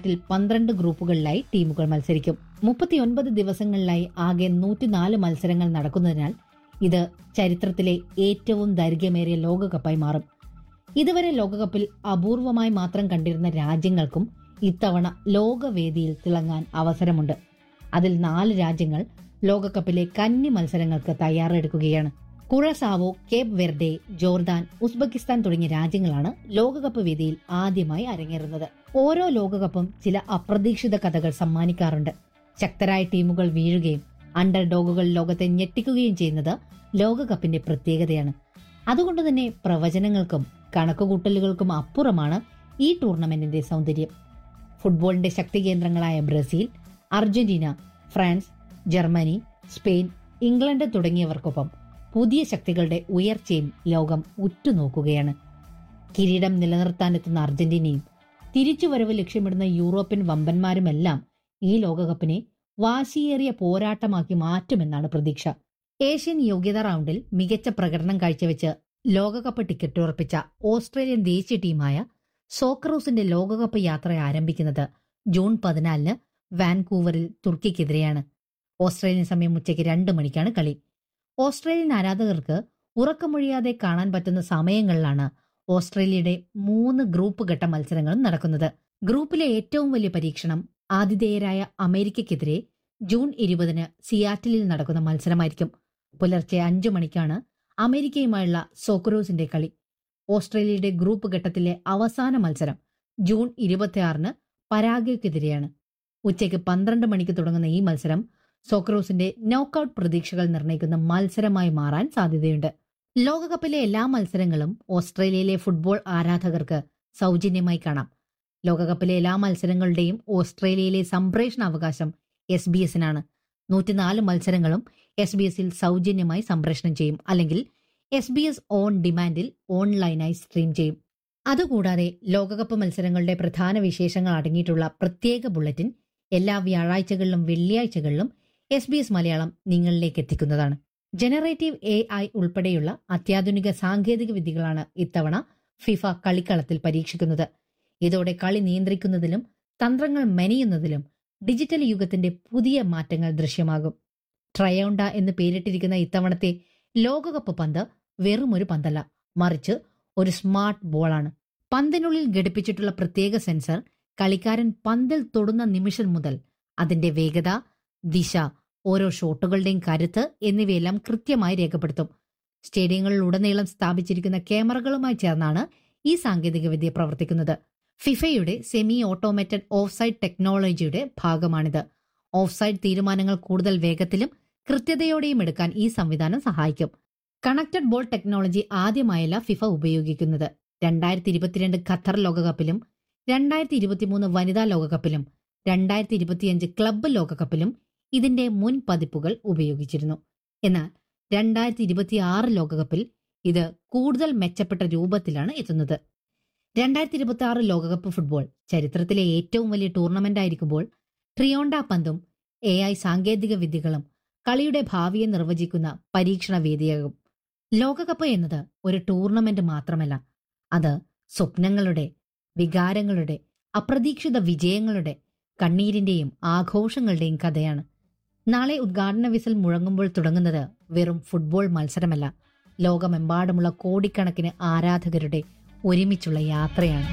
ഫോർമാറ്റിൽ പന്ത്രണ്ട് ഗ്രൂപ്പുകളിലായി ടീമുകൾ മത്സരിക്കും മുപ്പത്തിയൊൻപത് ദിവസങ്ങളിലായി ആകെ നൂറ്റിനാല് മത്സരങ്ങൾ നടക്കുന്നതിനാൽ ഇത് ചരിത്രത്തിലെ ഏറ്റവും ദൈർഘ്യമേറിയ ലോകകപ്പായി മാറും ഇതുവരെ ലോകകപ്പിൽ അപൂർവമായി മാത്രം കണ്ടിരുന്ന രാജ്യങ്ങൾക്കും ഇത്തവണ ലോകവേദിയിൽ തിളങ്ങാൻ അവസരമുണ്ട് അതിൽ നാല് രാജ്യങ്ങൾ ലോകകപ്പിലെ കന്നി മത്സരങ്ങൾക്ക് തയ്യാറെടുക്കുകയാണ് Curacao Cape Verde Jordan Uzbekistan തുടങ്ങിയ രാജ്യങ്ങളാണ് ലോകകപ്പ് വേദിയിൽ ആദ്യമായി അരങ്ങേറുന്നത് ഓരോ ലോകകപ്പും ചില അപ്രതീക്ഷിത കഥകൾ സമ്മാനിക്കാറുണ്ട് ശക്തരായ ടീമുകൾ വീഴുകയും അണ്ടർ ഡോഗുകൾ ലോകത്തെ ഞെട്ടിക്കുകയും ചെയ്യുന്നത് ലോകകപ്പിന്റെ പ്രത്യേകതയാണ് അതുകൊണ്ട് തന്നെ പ്രവചനങ്ങൾക്കും കണക്കുകൂട്ടലുകൾക്കും അപ്പുറമാണ് ഈ ടൂർണമെന്റിന്റെ സൗന്ദര്യം ഫുട്ബോളിന്റെ ശക്തി കേന്ദ്രങ്ങളായ Brazil Argentina France Germany Spain England തുടങ്ങിയവർക്കൊപ്പം പുതിയ ശക്തികളുടെ ഉയർച്ചയും ലോകം ഉറ്റുനോക്കുകയാണ് കിരീടം നിലനിർത്താനെത്തുന്ന അർജന്റീനയും തിരിച്ചുവരവ് ലക്ഷ്യമിടുന്ന യൂറോപ്യൻ വമ്പന്മാരുമെല്ലാം ഈ ലോകകപ്പിനെ വാശിയേറിയ പോരാട്ടമാക്കി മാറ്റുമെന്നാണ് പ്രതീക്ഷ ഏഷ്യൻ യോഗ്യതാ റൗണ്ടിൽ മികച്ച പ്രകടനം കാഴ്ചവെച്ച് ലോകകപ്പ് ടിക്കറ്റ് ഉറപ്പിച്ച ഓസ്ട്രേലിയൻ ദേശീയ ടീമായ സോക്കറൂസിന്റെ ലോകകപ്പ് യാത്ര ആരംഭിക്കുന്നത് ജൂൺ പതിനാലിന് വാൻകൂവറിൽ തുർക്കിക്കെതിരെയാണ് ഓസ്ട്രേലിയൻ സമയം ഉച്ചയ്ക്ക് രണ്ട് മണിക്കാണ് കളി ഓസ്ട്രേലിയൻ ആരാധകർക്ക് ഉറക്കമൊഴിയാതെ കാണാൻ പറ്റുന്ന സമയങ്ങളിലാണ് ഓസ്ട്രേലിയയുടെ മൂന്ന് ഗ്രൂപ്പ് ഘട്ട മത്സരങ്ങളും നടക്കുന്നത് ഗ്രൂപ്പിലെ ഏറ്റവും വലിയ പരീക്ഷണം ആതിഥേയരായ അമേരിക്കയ്ക്കെതിരെ ജൂൺ ഇരുപതിന് സിയാറ്റിലിൽ നടക്കുന്ന മത്സരമായിരിക്കും പുലർച്ചെ അഞ്ചു മണിക്കാണ് അമേരിക്കയുമായുള്ള സോക്കറൂസിന്റെ കളി ഓസ്ട്രേലിയയുടെ ഗ്രൂപ്പ് ഘട്ടത്തിലെ അവസാന മത്സരം ജൂൺ ഇരുപത്തിയാറിന് പരാഗ്വയ്ക്കെതിരെയാണ് ഉച്ചയ്ക്ക് പന്ത്രണ്ട് മണിക്ക് തുടങ്ങുന്ന ഈ മത്സരം സോക്രോസിന്റെ നോക്കൌട്ട് പ്രതീക്ഷകൾ നിർണ്ണയിക്കുന്ന മത്സരമായി മാറാൻ സാധ്യതയുണ്ട് ലോകകപ്പിലെ എല്ലാ മത്സരങ്ങളും ഓസ്ട്രേലിയയിലെ ഫുട്ബോൾ ആരാധകർക്ക് സൗജന്യമായി കാണാം ലോകകപ്പിലെ എല്ലാ മത്സരങ്ങളുടെയും ഓസ്ട്രേലിയയിലെ സംപ്രേഷണ അവകാശം എസ് ബി എസിനാണ് നൂറ്റിനാല് മത്സരങ്ങളും എസ് ബി എസിൽ സൗജന്യമായി സംപ്രേഷണം ചെയ്യും അല്ലെങ്കിൽ എസ് ബി എസ് ഓൺ ഡിമാൻഡിൽ ഓൺലൈനായി സ്ട്രീം ചെയ്യും അതുകൂടാതെ ലോകകപ്പ് മത്സരങ്ങളുടെ പ്രധാന വിശേഷങ്ങൾ അടങ്ങിയിട്ടുള്ള പ്രത്യേക ബുള്ളറ്റിൻ എല്ലാ വ്യാഴാഴ്ചകളിലും വെള്ളിയാഴ്ചകളിലും എസ് ബി എസ് മലയാളം നിങ്ങളിലേക്ക് എത്തിക്കുന്നതാണ് ജനറേറ്റീവ് എ ഐ ഉൾപ്പെടെയുള്ള അത്യാധുനിക സാങ്കേതിക വിദ്യകളാണ് ഇത്തവണ ഫിഫ കളിക്കളത്തിൽ പരീക്ഷിക്കുന്നത് ഇതോടെ കളി നിയന്ത്രിക്കുന്നതിലും തന്ത്രങ്ങൾ മെനയുന്നതിലും ഡിജിറ്റൽ യുഗത്തിന്റെ പുതിയ മാറ്റങ്ങൾ ദൃശ്യമാകും ട്രയോണ്ട എന്ന് പേരിട്ടിരിക്കുന്ന ഇത്തവണത്തെ ലോകകപ്പ് പന്ത് വെറും ഒരു പന്തല്ല മറിച്ച് ഒരു സ്മാർട്ട് ബോളാണ് പന്തിനുള്ളിൽ ഘടിപ്പിച്ചിട്ടുള്ള പ്രത്യേക സെൻസർ കളിക്കാരൻ പന്തിൽ തൊടുന്ന നിമിഷം മുതൽ അതിന്റെ വേഗത ദിശ ഓരോ ഷോട്ടുകളുടെയും കരുത്ത് എന്നിവയെല്ലാം കൃത്യമായി രേഖപ്പെടുത്തും സ്റ്റേഡിയങ്ങളിലുടനീളം സ്ഥാപിച്ചിരിക്കുന്ന ക്യാമറകളുമായി ചേർന്നാണ് ഈ സാങ്കേതികവിദ്യ പ്രവർത്തിക്കുന്നത് ഫിഫയുടെ സെമി ഓട്ടോമേറ്റഡ് ഓഫ് സൈഡ് ടെക്നോളജിയുടെ ഭാഗമാണിത് ഓഫ് സൈഡ് തീരുമാനങ്ങൾ കൂടുതൽ വേഗത്തിലും കൃത്യതയോടെയും എടുക്കാൻ ഈ സംവിധാനം സഹായിക്കും കണക്റ്റഡ് ബോൾ ടെക്നോളജി ആദ്യമായല്ല ഫിഫ ഉപയോഗിക്കുന്നത് രണ്ടായിരത്തി ഇരുപത്തിരണ്ട് ഖത്തർ ലോകകപ്പിലും രണ്ടായിരത്തി ഇരുപത്തിമൂന്ന് വനിതാ ലോകകപ്പിലും രണ്ടായിരത്തി ഇരുപത്തിയഞ്ച് ക്ലബ്ബ് ലോകകപ്പിലും ഇതിന്റെ മുൻ പതിപ്പുകൾ ഉപയോഗിച്ചിരുന്നു എന്നാൽ രണ്ടായിരത്തി ഇരുപത്തിയാറ് ലോകകപ്പിൽ ഇത് കൂടുതൽ മെച്ചപ്പെട്ട രൂപത്തിലാണ് എത്തുന്നത് രണ്ടായിരത്തി ഇരുപത്തി ആറ് ലോകകപ്പ് ഫുട്ബോൾ ചരിത്രത്തിലെ ഏറ്റവും വലിയ ടൂർണമെന്റ് ആയിരിക്കുമ്പോൾ ട്രിയോണ്ട പന്തും എ ഐ സാങ്കേതിക വിദ്യകളും കളിയുടെ ഭാവിയെ നിർവചിക്കുന്ന പരീക്ഷണ വേദിയാകും ലോകകപ്പ് എന്നത് ഒരു ടൂർണമെന്റ് മാത്രമല്ല അത് സ്വപ്നങ്ങളുടെ വികാരങ്ങളുടെ അപ്രതീക്ഷിത വിജയങ്ങളുടെ കണ്ണീരിന്റെയും ആഘോഷങ്ങളുടെയും കഥയാണ് നാളെ ഉദ്ഘാടന വിസിൽ മുഴങ്ങുമ്പോൾ തുടങ്ങുന്നത് വെറും ഫുട്ബോൾ മത്സരമല്ല ലോകമെമ്പാടുമുള്ള കോടിക്കണക്കിന് ആരാധകരുടെ ഒരുമിച്ചുള്ള യാത്രയാണ്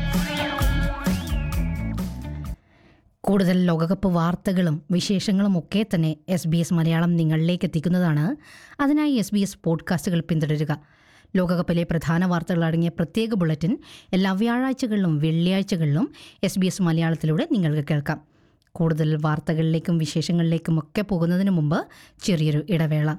കൂടുതൽ ലോകകപ്പ് വാർത്തകളും വിശേഷങ്ങളും ഒക്കെ തന്നെ എസ് ബി എസ് മലയാളം നിങ്ങളിലേക്ക് എത്തിക്കുന്നതാണ് അതിനായി എസ് ബി എസ് പോഡ്കാസ്റ്റുകൾ പിന്തുടരുക ലോകകപ്പിലെ പ്രധാന വാർത്തകൾ അടങ്ങിയ പ്രത്യേക ബുള്ളറ്റിൻ എല്ലാ വ്യാഴാഴ്ചകളിലും വെള്ളിയാഴ്ചകളിലും എസ് ബി എസ് മലയാളത്തിലൂടെ നിങ്ങൾക്ക് കേൾക്കാം കൂടുതൽ വാർത്തകളിലേക്കും വിശേഷങ്ങളിലേക്കും ഒക്കെ പോകുന്നതിന് മുമ്പ് ചെറിയൊരു ഇടവേള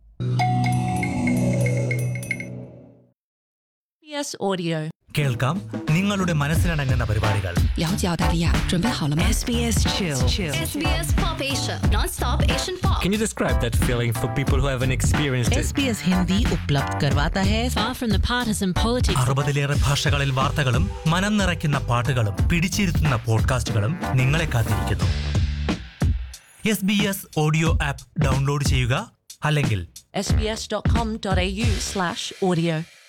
PS Audio. കേൾക്കാം നിങ്ങളുടെ മനസ്സിലടങ്ങുന്ന പരിപാടികൾ 了解澳大利亚，准备好了吗 SBS Chill. SBS Pop Asia, non-stop Asian pop. Can you describe that feeling for people who haven't experienced it? SBS Hindi उपलब्ध करवाता है Far from the partisan politics അറുപതിലേറെ ഭാഷകളിൽ വാർത്തകളും മനം നിറയ്ക്കുന്ന പാട്ടുകളും പിടിച്ചിരുത്തുന്ന പോഡ്കാസ്റ്റുകളും നിങ്ങളെ കാത്തിരിക്കുന്നു S B S audio app download ചെയ്യുക അല്ലെങ്കിൽ sbs.com.au slash audio.